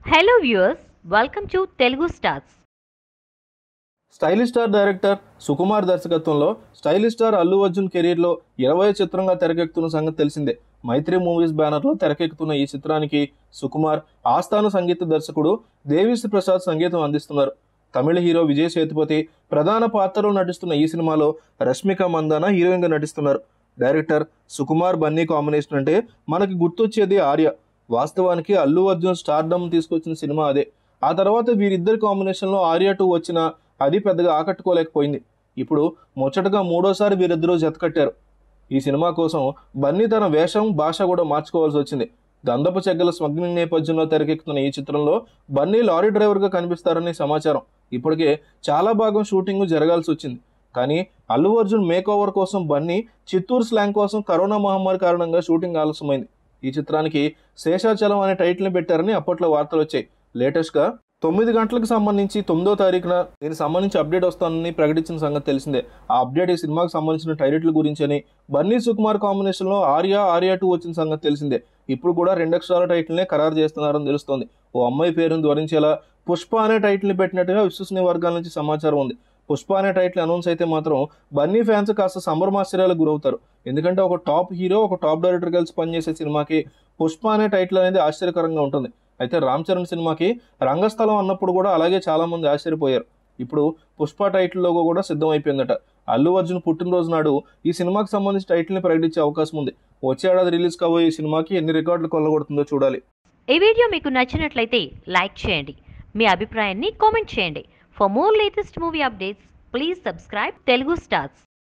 hello viewers welcome to Telugu stars stylish star director Sukumar దర్శకత్వంలో stylish star Allu Arjun కెరీర్లో ఇరవై చిత్రంగా తెరకెక్కుతున్న సంగతి తెలిసిందే మైత్రి మూవీస్ బ్యానర్లో తెరకెక్కుతున్న ఈ చిత్రానికి సుకుమార్ ఆస్థాన సంగీత దర్శకుడు దేవిశ్రీ ప్రసాద్ సంగీతం అందిస్తున్నారు తమిళ హీరో విజయ్ సేతుపతి ప్రధాన పాత్రలో నటిస్తున్న ఈ సినిమాలో రష్మిక మందాన హీరోయిన్గా నటిస్తున్నారు డైరెక్టర్ సుకుమార్ బన్నీ కాంబినేషన్ అంటే మనకి గుర్తొచ్చేది ఆర్య వాస్తవానికి అల్లు అర్జున్ స్టార్డమ్ తీసుకొచ్చిన సినిమా అదే ఆ తర్వాత వీరిద్దరి కాంబినేషన్లో ఆర్య టూ వచ్చిన అది పెద్దగా ఆకట్టుకోలేకపోయింది ఇప్పుడు ముచ్చటగా మూడోసారి వీరిద్దరూ జతకట్టారు ఈ సినిమా కోసం బన్నీ తన వేషం భాష కూడా మార్చుకోవాల్సి వచ్చింది గంధపు చెగ్గల స్మగ్లింగ్ నేపథ్యంలో తెరకెక్కుతున్న ఈ చిత్రంలో బన్నీ లారీ డ్రైవర్గా కనిపిస్తారని సమాచారం ఇప్పటికే చాలా భాగం షూటింగ్ జరగాల్సి వచ్చింది కానీ అల్లు అర్జున్ మేక్ ఓవర్ కోసం బన్నీ చిత్తూరు స్లాంగ్ కోసం కరోనా మహమ్మారి కారణంగా షూటింగ్ ఆలస్యమైంది ఈ చిత్రానికి శేషాచలం అనే టైటిల్ని పెట్టారని అప్పట్లో వార్తలు వచ్చాయి లేటెస్ట్గా తొమ్మిది గంటలకు సంబంధించి తొమ్మిదో తారీఖున దీనికి సంబంధించి అప్డేట్ వస్తానని ప్రకటించిన సంగతి తెలిసిందే ఆ అప్డేట్ ఈ సినిమాకి సంబంధించిన టైటిల్ గురించి అని బన్నీ సుకుమార్ కాంబినేషన్లో ఆర్యా ఆర్యా టూ వచ్చిన సంగతి తెలిసిందే ఇప్పుడు కూడా రెండు అక్షరాల టైటిల్నే ఖరారు చేస్తున్నారని తెలుస్తోంది ఓ అమ్మాయి పేరును ధ్వరించేలా పుష్ప అనే టైటిల్ని పెట్టినట్టుగా విశ్వసనీయ వర్గాల నుంచి సమాచారం ఉంది పుష్ప అనే టైటిల్ అనౌన్స్ అయితే మాత్రం బన్నీ ఫ్యాన్స్ కాస్త సంబరమాశ్చర్యాలకు గురవుతారు ఎందుకంటే ఒక టాప్ హీరో ఒక టాప్ డైరెక్టర్ కలిసి పనిచేసే సినిమాకి పుష్ప అనే టైటిల్ అనేది ఆశ్చర్యకరంగా ఉంటుంది అయితే రామ్ చరణ్ సినిమాకి రంగస్థలం అన్నప్పుడు కూడా అలాగే చాలా మంది ఆశ్చర్యపోయారు ఇప్పుడు పుష్ప టైటిల్ లోగో కూడా సిద్ధం అయిపోయిందట అల్లు అర్జున్ పుట్టినరోజు నాడు ఈ సినిమాకి సంబంధించి టైటిల్ని ప్రకటించే అవకాశం ఉంది వచ్చే ఏడాది రిలీజ్ కాబోయే ఈ సినిమాకి ఎన్ని రికార్డులు కొల్లగొడుతుందో చూడాలి ఈ వీడియో మీకు నచ్చినట్లయితే లైక్ చేయండి మీ అభిప్రాయాన్ని కామెంట్ చేయండి for more latest movie updates please subscribe Telugu stars